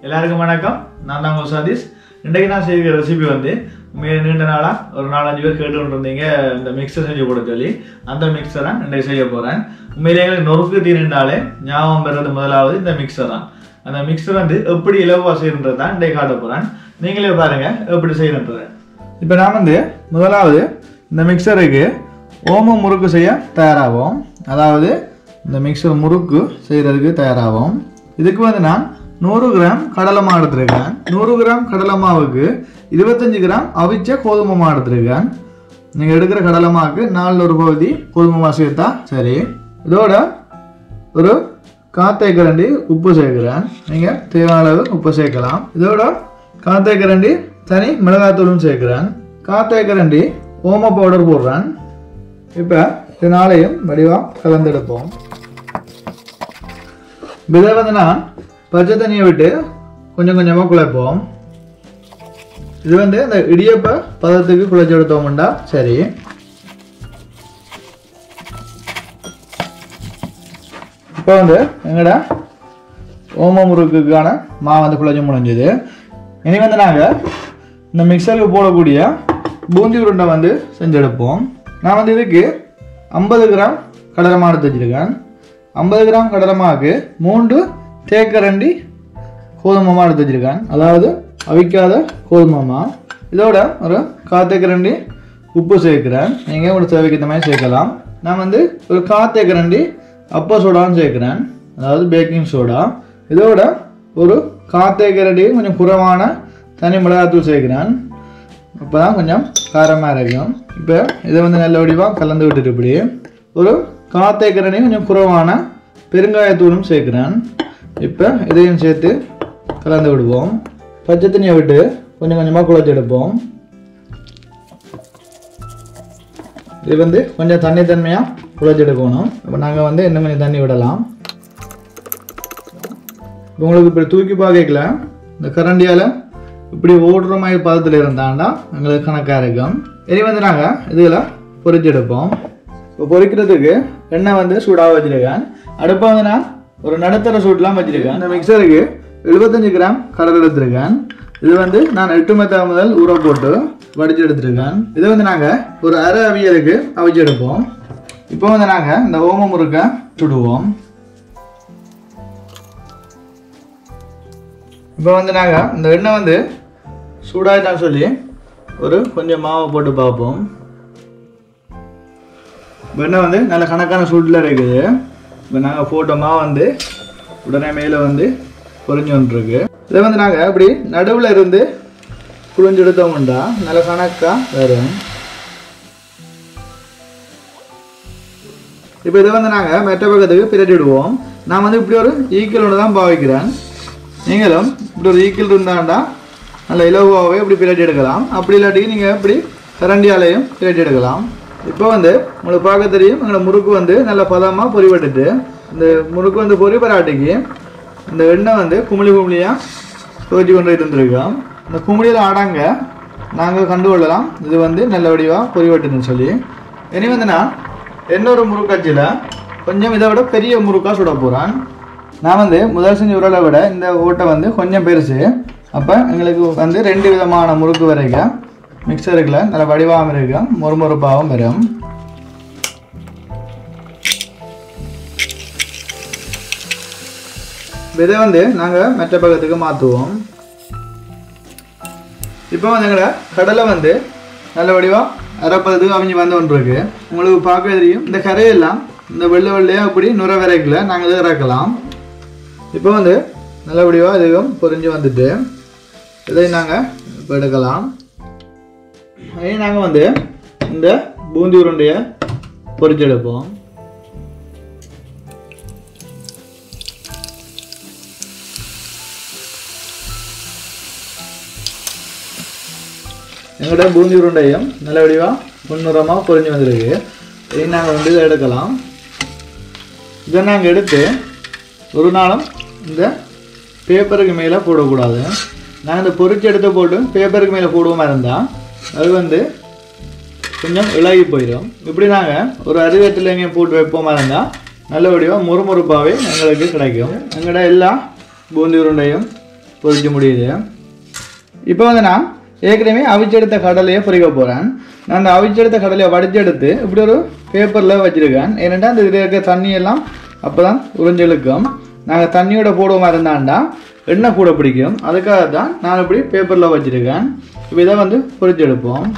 எல்லாருக்கும் வணக்கம் நான் தான் உங்கள் சதீஷ் இன்றைக்கு நான் செய்கிற ரெசிபி வந்து உண்மையிலே நீண்ட நாளாக ஒரு நாலஞ்சு பேர் கேட்டுட்டு இருந்தீங்க இந்த மிக்சர் செஞ்சு போட சொல்லி அந்த மிக்சரை இன்றைக்கு செய்ய போகிறேன் உண்மையிலே எங்களுக்கு நொறுக்கு தீர்ந்தாலே ஞாபகம் பெறது முதலாவது இந்த மிக்சர் தான் அந்த மிக்சர் வந்து எப்படி இலவா செய்யறது தான் இன்றைக்கு காட்ட போகிறேன் நீங்களே பாருங்க எப்படி செய்யணுன்றது இப்போ நான் வந்து முதலாவது இந்த மிக்சருக்கு ஓம முறுக்கு செய்ய தயாராகும் அதாவது இந்த மிக்சர் முறுக்கு செய்கிறதுக்கு தயாராகும் இதுக்கு வந்து நான் நூறு கிராம் கடலை மாவு எடுத்திருக்கேன் நூறு கிராம் கடலை மாவுக்கு இருபத்தஞ்சு கிராம் அவிச்ச கோதுமை மாவு எடுத்திருக்கேன் நீங்கள் எடுக்கிற கடலை மாவுக்கு நாலு ஒரு பகுதி கோதுமை மாவு சேர்த்தா சரி இதோட ஒரு காத்தை கரண்டி உப்பு சேர்க்கிறேன் நீங்கள் தேவையான அளவு உப்பு சேர்க்கலாம் இதோட காத்தை கரண்டி தனி மிளகாத்தூளும் சேர்க்கிறேன் காத்தை கரண்டி ஓம பவுடர் போடுறேன் இப்போ இது நாளையும் வடிவாக கலந்தெடுப்போம் இதை வந்து நான் பச்சை தண்ணியை விட்டு கொஞ்சம் கொஞ்சமாக குழைப்போம் இது வந்து இந்த இடியப்ப பதத்துக்கு குழைச்சி எடுத்தோம்டா சரி இப்போ வந்து எங்கட ஓம முறுக்குக்கான மாவு வந்து குழஞ்சி முடிஞ்சது இனி வந்து நாங்கள் இந்த மிக்சருக்கு போடக்கூடிய பூந்தி உருண்டை வந்து செஞ்செடுப்போம் நான் வந்து இதுக்கு ஐம்பது கிராம் கடலை மாவு எடுத்து வச்சிருக்கேன் ஐம்பது கிராம் கடலை மாவுக்கு மூன்று தேக்கரண்டி கோதுமை மாவு எடுத்து வச்சிருக்கேன் அதாவது அவிக்காத கோதுமை மாவு இதோட ஒரு காத்தேக்கரண்டி உப்பு சேர்க்கிறேன் நீங்கள் ஒரு தேவைக்கு இந்த மாதிரி சேர்க்கலாம் நான் வந்து ஒரு காத்தேக்கரண்டி அப்ப சோடான்னு சேர்க்கிறேன் அதாவது பேக்கிங் சோடா இதோட ஒரு காத்தேக்கரண்டி கொஞ்சம் குறைவான தனி மிளகாத்தூள் சேர்க்கிறேன் அப்போ தான் கொஞ்சம் காரமாக இருக்கும் இப்போ இதை வந்து நல்ல வடிவாக கலந்து விட்டுட்டு இப்படி ஒரு காத்தேக்கரண்டி கொஞ்சம் குறைவான பெருங்காயத்தூளும் சேர்க்கிறேன் இப்போ இதையும் சேர்த்து கலந்து விடுவோம் பச்சை தண்ணியை விட்டு கொஞ்சம் கொஞ்சமாக குழச்சி எடுப்போம் இது வந்து கொஞ்சம் தண்ணி தன்மையாக குழச்சி எடுக்கணும் இப்போ நாங்கள் வந்து இன்னும் கொஞ்சம் தண்ணி விடலாம் இப்போ உங்களுக்கு இப்படி தூக்கி பார்க்கல இந்த கரண்டியால் இப்படி ஓடுற மாதிரி பதத்தில் இருந்தாண்டா எங்களுக்கு கணக்காக இருக்கும் இனி வந்து நாங்கள் இதில் பொரிச்சு எடுப்போம் இப்போ பொரிக்கிறதுக்கு எண்ணெய் வந்து சூடாக வச்சுருக்கேன் அடுப்பை வந்து நான் ஒரு நடுத்தர சூட்லாம் வச்சுருக்கேன் இந்த மிக்சருக்கு எழுபத்தஞ்சு கிராம் கடலை எடுத்திருக்கேன் இது வந்து நான் எட்டு மெத்தா முதல் ஊற போட்டு வடிச்சு எடுத்திருக்கேன் இது வந்து நாங்கள் ஒரு அரை அவியலுக்கு அவிச்சு எடுப்போம் இப்போ வந்து நாங்கள் இந்த ஓம முறுக்கை சுடுவோம் இப்போ வந்து நாங்கள் இந்த எண்ணெய் வந்து சூடாயிட்டான்னு சொல்லி ஒரு கொஞ்சம் மாவை போட்டு பார்ப்போம் இப்போ எண்ணெய் வந்து நல்ல கணக்கான சூட்டில் இருக்குது இப்போ நாங்கள் போட்ட மாவு வந்து உடனே மேலே வந்து பொறிஞ்சு வந்துருக்கு இதை வந்து நாங்கள் இப்படி நடுவில் இருந்து புழிஞ்சு எடுத்தோம்னா நல்ல கணக்காக வரும் இப்போ இதை வந்து நாங்கள் மெட்ட பக்கத்துக்கு பிரட்டிடுவோம் நான் வந்து இப்படி ஒரு ஈக்கிள் ஒன்று தான் பாவிக்கிறேன் நீங்களும் இப்படி ஒரு ஈக்கிள் இருந்தாண்டா நல்ல இலவாகவே இப்படி பிரட்டி எடுக்கலாம் அப்படி இல்லாட்டி நீங்கள் இப்படி கரண்டியாலையும் பிரட்டி எடுக்கலாம் இப்போ வந்து உங்களுக்கு பார்க்க தெரியும் எங்களோட முறுக்கு வந்து நல்ல பதமாக பொறிவிட்டுட்டு இந்த முறுக்கு வந்து பொறி பராட்டிக்கு இந்த எண்ணெய் வந்து குமிழி குமிழியாக துவச்சி கொண்டு இருந்திருக்கோம் இந்த குமிழியில் ஆடாங்க நாங்கள் கண்டுகொள்ளலாம் இது வந்து நல்ல வடிவாக பொறிவட்டுன்னு சொல்லி இனி வந்து நான் இன்னொரு முறுக்காட்சியில் கொஞ்சம் இதை விட பெரிய முறுக்காக சுட போகிறேன் நான் வந்து முதல் செஞ்ச உரலை விட இந்த ஓட்டை வந்து கொஞ்சம் பெருசு அப்போ எங்களுக்கு வந்து ரெண்டு விதமான முறுக்கு வரைக்கும் மிக்சருக்குள்ள நல்ல வடிவாகவும் இருக்கும் மொறுமொறுப்பாகவும் வரும் இதை வந்து நாங்கள் மெட்ட பக்கத்துக்கு மாற்றுவோம் இப்போ வந்து எங்களை கடலை வந்து நல்ல வடிவாக அரைப்பதத்துக்கு அவிஞ்சு வந்து ஒன்று இருக்கு உங்களுக்கு பார்க்க தெரியும் இந்த கரையெல்லாம் இந்த வெள்ளை வெள்ளையாக அப்படி நுர விரைக்கல நாங்கள் இதை இறக்கலாம் இப்போ வந்து நல்ல வடிவாக இதுவும் பொரிஞ்சு வந்துட்டு இதை நாங்கள் இப்போ எடுக்கலாம் அதே நாங்கள் வந்து இந்த பூந்தி உருண்டையை பொரிச்சு எடுப்போம் எங்கள்கிட்ட பூந்தி உருண்டையும் நல்ல வடிவாக முன்னுரமாக பொரிஞ்சு வந்திருக்கு இதை நாங்கள் வந்து இதை எடுக்கலாம் இதை நாங்கள் எடுத்து ஒரு நாளும் இந்த பேப்பருக்கு மேலே போடக்கூடாது நாங்கள் இந்த பொரிச்சு எடுத்து போட்டு பேப்பருக்கு மேலே போடுவோமா இருந்தால் அது வந்து கொஞ்சம் இளகி போயிடும் இப்படி நாங்கள் ஒரு அருகத்தில் எங்கேயும் போட்டு வைப்போமா இருந்தால் நல்ல வடிவாக முறுமுறுப்பாகவே எங்களுக்கு கிடைக்கும் எங்களோட எல்லா பூந்தி உருண்டையும் பொரிச்சு முடியுது இப்போ வந்து நான் ஏற்கனவே அவிச்செடுத்த கடலையை பொரிக்க போகிறேன் நான் அந்த அவிச்செடுத்த கடலையை வடிச்செடுத்து இப்படி ஒரு பேப்பரில் வச்சுருக்கேன் ஏனென்றால் அந்த இதில் இருக்க தண்ணியெல்லாம் அப்போ தான் உறிஞ்செழுக்கும் நாங்கள் தண்ணியோட போடுவோமா இருந்தாண்டா எண்ணெய் கூட பிடிக்கும் அதுக்காக தான் நான் இப்படி பேப்பரில் வச்சுருக்கேன் இப்போ இதை வந்து பொரிச்செடுப்போம்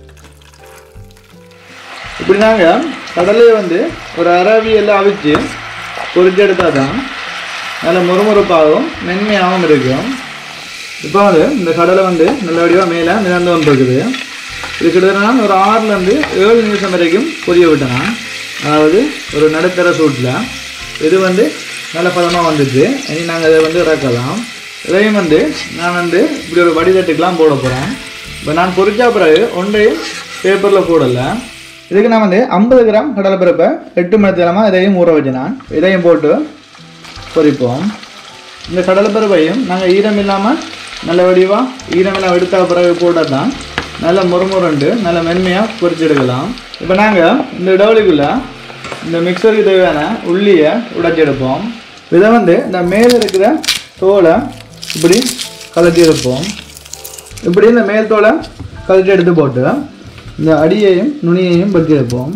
இப்படி நாங்கள் கடலையை வந்து ஒரு அரவி எல்லாம் அவிச்சு பொரிச்செடுத்தா தான் நல்ல முறுமுறுப்பாகவும் மென்மையாகவும் இருக்கும் இப்போ வந்து இந்த கடலை வந்து நல்லபடியாக மேலே மிதந்து வந்துருக்குது இது கிட்டத்தட்ட நான் ஒரு ஆறுலேருந்து ஏழு நிமிஷம் வரைக்கும் பொரிய விட்டேன் அதாவது ஒரு நடுத்தர சூட்டில் இது வந்து நல்ல பதமாக வந்துச்சு இனி நாங்கள் இதை வந்து இறக்கலாம் இதையும் வந்து நான் வந்து இப்படி ஒரு வடிதட்டுக்கெலாம் போட போகிறேன் இப்போ நான் பொரிச்சா பிறகு ஒன்றையும் பேப்பரில் போடலை இதுக்கு நான் வந்து ஐம்பது கிராம் கடலைப்பருப்பை எட்டு மணி நேரமாக இதையும் ஊற வச்சேன் நான் இதையும் போட்டு பொரிப்போம் இந்த கடலைப்பருப்பையும் நாங்கள் ஈரம் இல்லாமல் நல்ல வடிவாக ஈரம் எல்லாம் எடுத்த பிறகு போட்டால் தான் நல்ல முறுமுறுண்டு நல்ல மென்மையாக பொரிச்சு எடுக்கலாம் இப்போ நாங்கள் இந்த டவுலிக்குள்ளே இந்த மிக்சருக்கு தேவையான உள்ளியை உடைச்சி எடுப்போம் இதை வந்து இந்த மேலே இருக்கிற தோலை இப்படி கலட்டி எடுப்போம் இப்படி இந்த மேல் தோலை கலட்டி எடுத்து போட்டு இந்த அடியையும் நுனியையும் பற்றி எடுப்போம்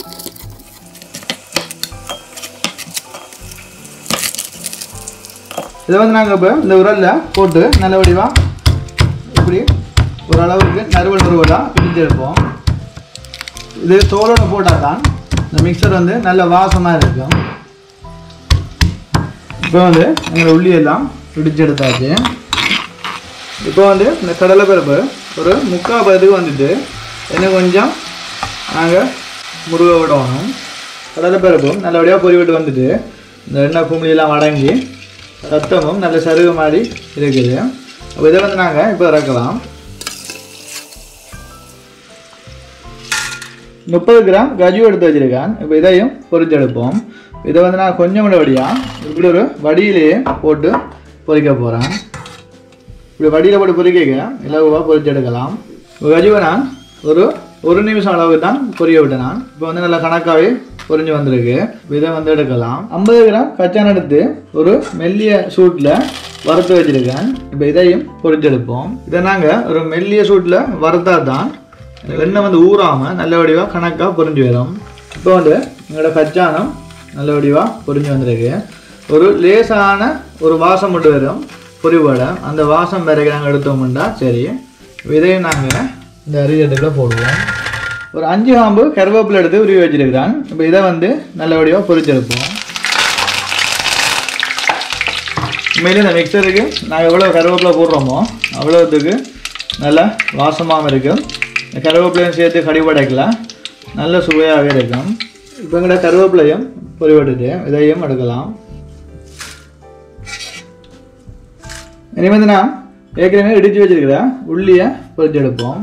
இதை வந்து நாங்கள் இப்போ இந்த உரலில் போட்டு நல்ல வடிவாக இப்படி ஒரு அளவுக்கு நறுவல் நறுவலாக இடிச்சு எடுப்போம் இது தோலோட போட்டால் தான் இந்த மிக்சர் வந்து நல்ல வாசமாக இருக்கும் இப்போ வந்து எங்களை உள்ளி எல்லாம் இடிச்சு எடுத்தாச்சு இப்போ வந்து இந்த கடலை பருப்பு ஒரு முக்கால் பதத்துக்கு வந்துட்டு இன்னும் கொஞ்சம் நாங்கள் முருக விடணும் கடலை பருப்பும் நல்லபடியாக பொறி விட்டு வந்துட்டு இந்த எண்ணெய் குமிழியெல்லாம் அடங்கி ரத்தமும் நல்ல சருகு மாதிரி இருக்குது அப்போ இதை வந்து நாங்கள் இப்போ இறக்கலாம் முப்பது கிராம் கஜு எடுத்து வச்சிருக்கேன் இப்போ இதையும் பொரிச்செடுப்போம் இதை வந்து நான் கொஞ்சம் கூட வடியாக இப்படி ஒரு வடியிலேயே போட்டு பொரிக்க போகிறேன் இப்படி வடியில் போட்டு பொரிக்க இலகுவாக பொரிச்செடுக்கலாம் இப்போ கஜுவை நான் ஒரு ஒரு நிமிஷம் அளவுக்கு தான் பொரிய விட்டேன் நான் இப்போ வந்து நல்லா கணக்காகவே பொரிஞ்சு வந்திருக்கு இப்போ இதை வந்து எடுக்கலாம் ஐம்பது கிராம் கச்சான் எடுத்து ஒரு மெல்லிய சூட்டில் வறுத்து வச்சிருக்கேன் இப்போ இதையும் பொரிச்செடுப்போம் இதை நாங்கள் ஒரு மெல்லிய சூட்டில் வறுத்தா தான் எண்ணெய் வந்து ஊறாமல் நல்ல வடிவாக கணக்காக பொரிஞ்சு வரும் இப்போ வந்து எங்களோட கச்சானம் நல்ல வடிவாக பொரிஞ்சு வந்திருக்கு ஒரு லேசான ஒரு வாசம் மட்டும் வரும் பொரிவடை அந்த வாசம் வரைக்கும் நாங்கள் எடுத்தோம்னா சரி இதையும் நாங்கள் இந்த அரியத்துக்குள்ள போடுவோம் ஒரு அஞ்சு காம்பு கருவேப்பிலை எடுத்து உருவி வச்சிருக்கிறான் இப்போ இதை வந்து நல்ல வடிவாக பொரிச்செடுப்போம் உண்மையிலே இந்த மிக்சருக்கு நாங்கள் எவ்வளோ கருவேப்பிலை போடுறோமோ அவ்வளோத்துக்கு நல்ல வாசமாகவும் இருக்கும் இந்த கருவேப்பிலையும் சேர்த்து கடிபடைக்கலாம் நல்ல சுவையாகவே இருக்கும் இப்போ எங்கள்ட கருவேப்பிலையும் பொறிவிட்டுட்டு இதையும் எடுக்கலாம் இனி வந்து நான் ஏற்கனவே இடித்து வச்சிருக்கிற உள்ளியை பொறிச்சு எடுப்போம்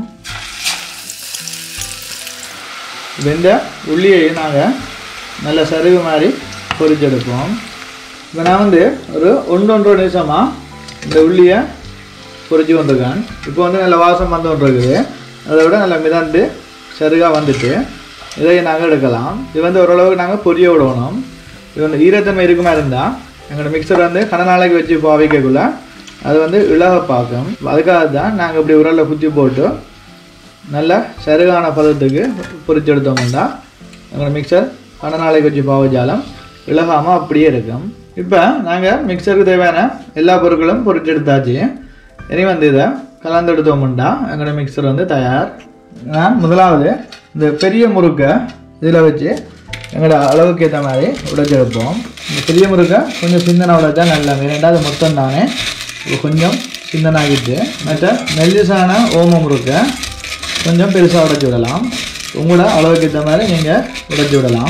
வெந்த உள்ளியையும் நாங்கள் நல்ல சருகு மாதிரி பொறிச்சு எடுப்போம் இப்போ நான் வந்து ஒரு ஒன்று ஒன்றரை நிமிஷமாக இந்த உள்ளியை பொறிச்சு கொண்டிருக்கேன் இப்போ வந்து நல்ல வாசம் வந்து கொண்டு இருக்குது அதை விட நல்லா மிதந்து சருகாக வந்துட்டு இதை நாங்கள் எடுக்கலாம் இது வந்து ஓரளவுக்கு நாங்கள் பொரிய விடணும் இது வந்து ஈரத்தன்மை இருக்குமா இருந்தால் எங்களோட மிக்சர் வந்து கன நாளைக்கு வச்சு பாவிக்கக்குள்ள அது வந்து இலக பார்க்கும் அதுக்காக தான் நாங்கள் இப்படி உரலில் குத்தி போட்டு நல்ல சருகான பதத்துக்கு பொரிச்சு எடுத்தோம்னா எங்களோட மிக்சர் கன நாளைக்கு வச்சு பாவச்சாலும் இலகாமல் அப்படியே இருக்கும் இப்போ நாங்கள் மிக்சருக்கு தேவையான எல்லா பொருட்களும் பொரிச்சு எடுத்தாச்சு இனி வந்து இதை கலந்து எடுத்தோம்னா எங்களோட மிக்சர் வந்து தயார் நான் முதலாவது இந்த பெரிய முறுக்கை இதில் வச்சு எங்களோட அளவுக்கு ஏற்ற மாதிரி உடைச்செடுப்போம் இந்த பெரிய முறுக்கை கொஞ்சம் சிந்தனை உடைச்சா நல்லா ரெண்டாவது மொத்தம் தானே இது கொஞ்சம் சிந்தனாகிட்டு மற்ற மெல்லிசான ஓம முறுக்கை கொஞ்சம் பெருசாக உடைச்சி விடலாம் உங்களோட அளவுக்கு ஏற்ற மாதிரி நீங்கள் உடைச்சி விடலாம்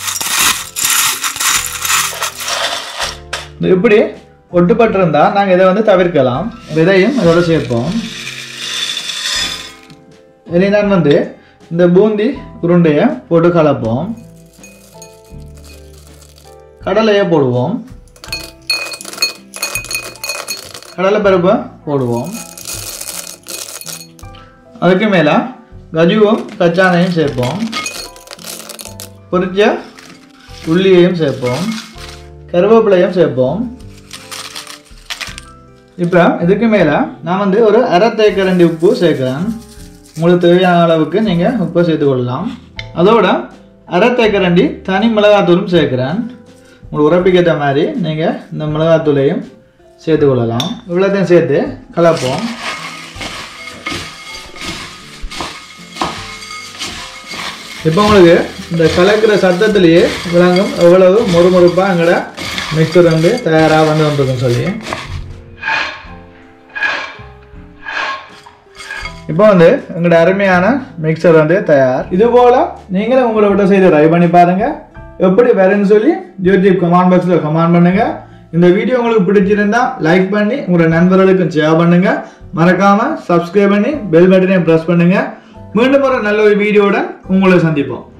இது இப்படி ஒட்டுப்பட்டிருந்தா நாங்கள் இதை வந்து தவிர்க்கலாம் விதையும் அதோட சேர்ப்போம் இனி நான் வந்து இந்த பூந்தி உருண்டையை போட்டு கலப்போம் கடலையை போடுவோம் கடலை பருப்பை போடுவோம் அதுக்கு மேலே கஜுவும் கச்சானையும் சேர்ப்போம் பொரிச்ச உள்ளியையும் சேர்ப்போம் கருவேப்பிலையும் சேர்ப்போம் இப்போ இதுக்கு மேலே நான் வந்து ஒரு அரை தேக்கரண்டி உப்பு சேர்க்குறேன் உங்களுக்கு தேவையான அளவுக்கு நீங்கள் உப்பை சேர்த்து கொள்ளலாம் அதோட அரை தேக்கரண்டி தனி மிளகாத்தூளும் சேர்க்குறேன் உங்களுக்கு உரப்பிக்கேற்ற மாதிரி நீங்கள் இந்த மிளகாத்தூளையும் சேர்த்து கொள்ளலாம் இவ்வளோத்தையும் சேர்த்து கலப்போம் இப்போ உங்களுக்கு இந்த கலக்கிற சத்தத்திலேயே விளங்கும் எவ்வளவு மொறுமொறுப்பாக எங்களோட மிக்சர் வந்து தயாராக வந்து வந்துருக்குன்னு சொல்லி இப்போ வந்து எங்களோட அருமையான மிக்சர் வந்து தயார் இது போல நீங்களும் உங்களை விட்ட செய்து ட்ரை பண்ணி பாருங்க எப்படி வரும்னு சொல்லி யூடியூப் கமெண்ட் பாக்ஸில் கமெண்ட் பண்ணுங்க இந்த வீடியோ உங்களுக்கு பிடிச்சிருந்தா லைக் பண்ணி உங்களோட நண்பர்களுக்கும் ஷேர் பண்ணுங்க மறக்காம சப்ஸ்கிரைப் பண்ணி பெல் பட்டனையும் ப்ரெஸ் பண்ணுங்க மீண்டும் ஒரு நல்ல ஒரு வீடியோவுடன் உங்களை சந்திப்போம்